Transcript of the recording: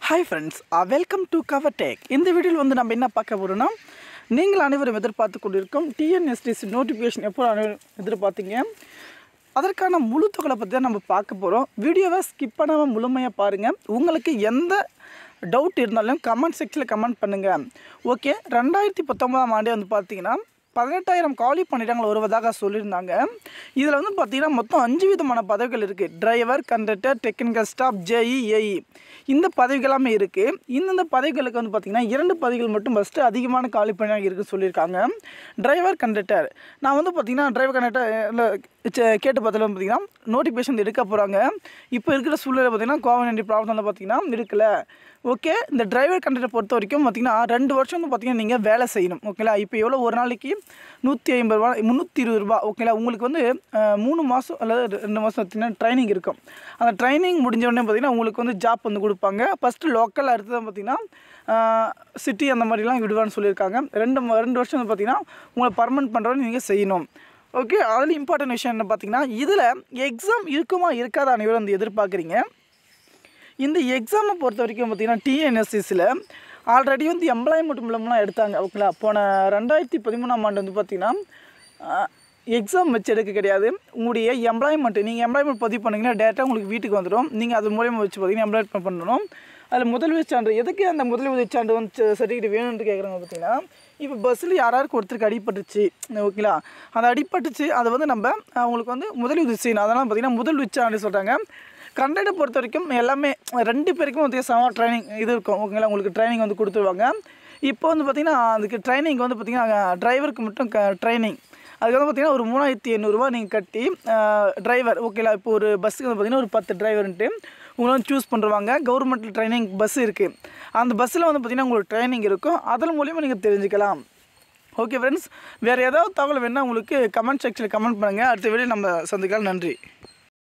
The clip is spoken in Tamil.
hi friends welcome to cover take இந்த வீடியோவில் வந்து நம்ம என்ன பார்க்க போகிறோம்னா நீங்கள் அனைவரும் எதிர்பார்த்து கொண்டிருக்கும் டிஎன்எஸ்டிசி நோட்டிஃபிகேஷன் எப்போ அனைவரும் எதிர்பார்த்தீங்க அதற்கான முழு தொகை பற்றி தான் நம்ம பார்க்க போகிறோம் வீடியோவை ஸ்கிப் பண்ணாமல் முழுமையாக பாருங்கள் உங்களுக்கு எந்த டவுட் இருந்தாலும் கமெண்ட் செக்ஷனில் கமெண்ட் பண்ணுங்கள் ஓகே ரெண்டாயிரத்தி பத்தொன்பதாம் ஆண்டே வந்து பார்த்தீங்கன்னா பதினெட்டாயிரம் காலி பணியிடங்கள் வருவதாக சொல்லியிருந்தாங்க இதில் வந்து பார்த்திங்கன்னா மொத்தம் அஞ்சு விதமான பதவிகள் இருக்குது driver conductor technical staff JE AE இந்த பதவிகள் எல்லாமே இருக்குது இந்தந்த பதவிகளுக்கு வந்து பார்த்திங்கன்னா இரண்டு பதவிகள் மட்டும் ஃபஸ்ட்டு அதிகமான காலி பணியாக இருக்குன்னு சொல்லியிருக்காங்க டிரைவர் கண்டக்டர் நான் வந்து பார்த்திங்கன்னா டிரைவர் கண்டக்டர் கேட்டு பார்த்தாலும் பார்த்தீங்கன்னா நோட்டிஃபிகேஷன் எடுக்க போகிறாங்க இப்போ இருக்கிற சூழ்நிலை பார்த்திங்கன்னா கோவிட் நைன்டீன் ப்ராப்ளம் வந்து பார்த்திங்கன்னா இருக்கல ஓகே இந்த டிரைவர் கண்டக்டரை பொறுத்த வரைக்கும் பார்த்திங்கன்னா ரெண்டு வருஷம் வந்து பார்த்திங்கன்னா நீங்கள் வேலை செய்யணும் ஓகேங்களா இப்போ எவ்வளோ ஒரு நாளைக்கு நூற்றி ஐம்பது ரூபா முந்நூற்றி இருபது ரூபா ஓகேங்களா உங்களுக்கு வந்து அஹ், மூணு மாதம் அல்லது ரெண்டு மாதம் பார்த்திங்கன்னா ட்ரைனிங் இருக்கும் அந்த ட்ரைனிங் முடிஞ்ச உடனே பார்த்திங்கன்னா உங்களுக்கு வந்து ஜாப் வந்து கொடுப்பாங்க ஃபஸ்ட்டு லோக்கல் அடுத்தது பார்த்திங்கன்னா சிட்டி அந்த மாதிரிலாம் விடுவான்னு சொல்லியிருக்காங்க ரெண்டு ம- ரெண்டு வருஷம் வந்து பார்த்திங்கன்னா உங்களை பர்மனெண்ட் பண்ணுறவங்க நீங்கள் செய்யணும் ஓகே அதில் இம்பார்ட்டன்ட் விஷயம் என்ன பார்த்தீங்கன்னா இதில் எக்ஸாம் இருக்குமா இருக்காதா அனைவரும் வந்து எதிர்பார்க்குறீங்க இந்த எக்ஸாமை பொறுத்த வரைக்கும் பார்த்தீங்கன்னா டிஎன்எஸ்சிஸில் ஆல்ரெடி வந்து எம்ப்ளாய்மெண்ட் மூலம்லாம் எடுத்தாங்க ஓகேங்களா போன ரெண்டாயிரத்தி பதிமூணாம் ஆண்டு வந்து பார்த்தீங்கன்னா எக்ஸாம் வச்சு எடுக்க கிடையாது உங்களுடைய எம்ப்ளாய்மெண்ட் நீங்கள் எம்ப்ளாய்மெண்ட் பதிவு பண்ணிங்கன்னா டேரெக்டாக உங்களுக்கு வீட்டுக்கு வந்துடும் நீங்கள் அது மூலியமாக வச்சு பார்த்தீங்கன்னா எம்ப்ளாய்மெண்ட் பண்ணணும் அதில் முதலுதவி சான்று எதுக்கு அந்த முதலுதவி சான்று வந்து சர்டிஃபிகேட் வேணும்னு கேட்குறாங்க பார்த்தீங்கன்னா இப்போ பஸ்ஸில் யாராருக்கு ஒருத்தருக்கு அடிபட்டுச்சு ஓகேங்களா அந்த அடிபட்டுச்சு அதை வந்து நம்ம அவங்களுக்கு வந்து முதலுதவி செய்யணும் அதெல்லாம் பார்த்தீங்கன்னா முதலுதவி சான்று சொல்கிறாங்க கண்டக்டை பொறுத்த வரைக்கும் எல்லாமே ரெண்டு பேருக்கும் வந்து சம ட்ரைனிங் இது இருக்கும் ஓகேங்களா உங்களுக்கு ட்ரைனிங் வந்து கொடுத்துருவாங்க இப்போ வந்து பார்த்திங்கன்னா அதுக்கு ட்ரைனிங் வந்து பார்த்திங்கன்னா டிரைவருக்கு மட்டும் க ட்ரைனிங் அதுக்கு வந்து பார்த்திங்கன்னா ஒரு மூணாயிரத்தி எண்ணூறுரூவா நீங்கள் கட்டி டிரைவர் ஓகேங்களா இப்போ ஒரு பஸ்ஸுக்கு வந்து பார்த்திங்கன்னா ஒரு பத்து டிரைவர்ன்ட்டு உங்களை வந்து சூஸ் பண்ணுறாங்க கவர்மெண்ட் ட்ரைனிங் பஸ் இருக்குது அந்த பஸ்ஸில் வந்து பார்த்திங்கன்னா உங்களுக்கு ட்ரைனிங் இருக்கும் அதன் மூலியமாக நீங்கள் தெரிஞ்சுக்கலாம் ஓகே ஃப்ரெண்ட்ஸ் வேறு ஏதாவது தகவல் வேணால் உங்களுக்கு கமெண்ட் செக்ஷனில் கமெண்ட் பண்ணுங்கள் அடுத்த வீடியோ நம்ம சந்திக்கலாம் நன்றி